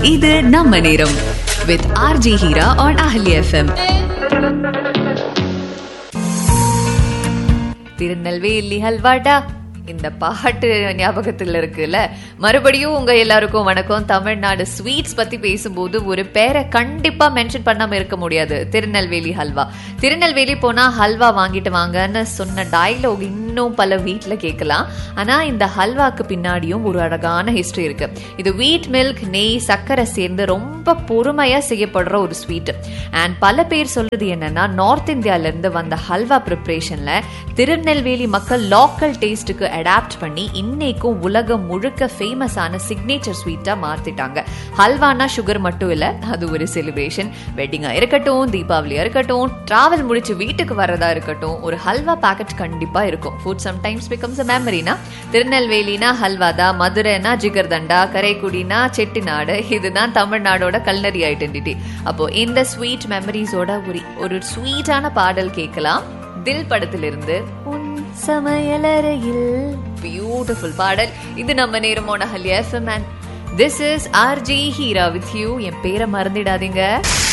இது நம்ம நேரம் with RJ Heera on Ahalia FM Tirunelveli ஹல்வாடா இந்த பாட்டு ஞாபகத்தில் இருக்குல்ல மறுபடியும் உங்க எல்லாருக்கும் வணக்கம் தமிழ்நாடு ஸ்வீட்ஸ் பத்தி பேசும்போது ஒரு பேரை கண்டிப்பா மென்ஷன் பண்ணாம இருக்க முடியாது திருநெல்வேலி ஹல்வா திருநெல்வேலி போனா ஹல்வா வாங்கிட்டு வாங்கன்னு சொன்ன டயலாக் இன்னும் பல வீட்ல கேட்கலாம் ஆனா இந்த ஹல்வாக்கு பின்னாடியும் ஒரு அழகான ஹிஸ்டரி இருக்கு இது வீட் மில்க் நெய் சர்க்கரை சேர்ந்து ரொம்ப பொறுமையா செய்யப்படுற ஒரு ஸ்வீட் அண்ட் பல பேர் சொல்றது என்னன்னா நார்த் இந்தியால இருந்து வந்த ஹல்வா ப்ரிப்பரேஷன்ல திருநெல்வேலி மக்கள் லோக்கல் டேஸ்ட்டுக்கு அடாப்ட் பண்ணி இன்னைக்கும் உலகம் முழுக்க ஃபேமஸான சிக்னேச்சர் ஸ்வீட்டா மாத்திட்டாங்க ஹல்வானா சுகர் மட்டும் இல்ல அது ஒரு செலிப்ரேஷன் வெட்டிங்கா இருக்கட்டும் தீபாவளியா இருக்கட்டும் டிராவல் முடிச்சு வீட்டுக்கு வரதா இருக்கட்டும் ஒரு ஹல்வா பேக்கெட் கண்டிப்பா இருக்கும் ஃபுட் சம்டைம்ஸ் பிகம்ஸ் அ மெமரினா திருநெல்வேலினா ஹல்வா தான் மதுரைனா ஜிகர்தண்டா கரைக்குடினா செட்டிநாடு இதுதான் தமிழ்நாடோட கல்னரி ஐடென்டிட்டி அப்போ இந்த ஸ்வீட் மெமரிஸோட ஒரு ஒரு ஸ்வீட்டான பாடல் கேட்கலாம் தில் படத்திலிருந்து உன் சமையலறையில் பியூட்டிஃபுல் பாடல் இது நம்ம நேரமோட Ahalia FM and this is RJ Heera with you என் பேரை மறந்துடாதீங்க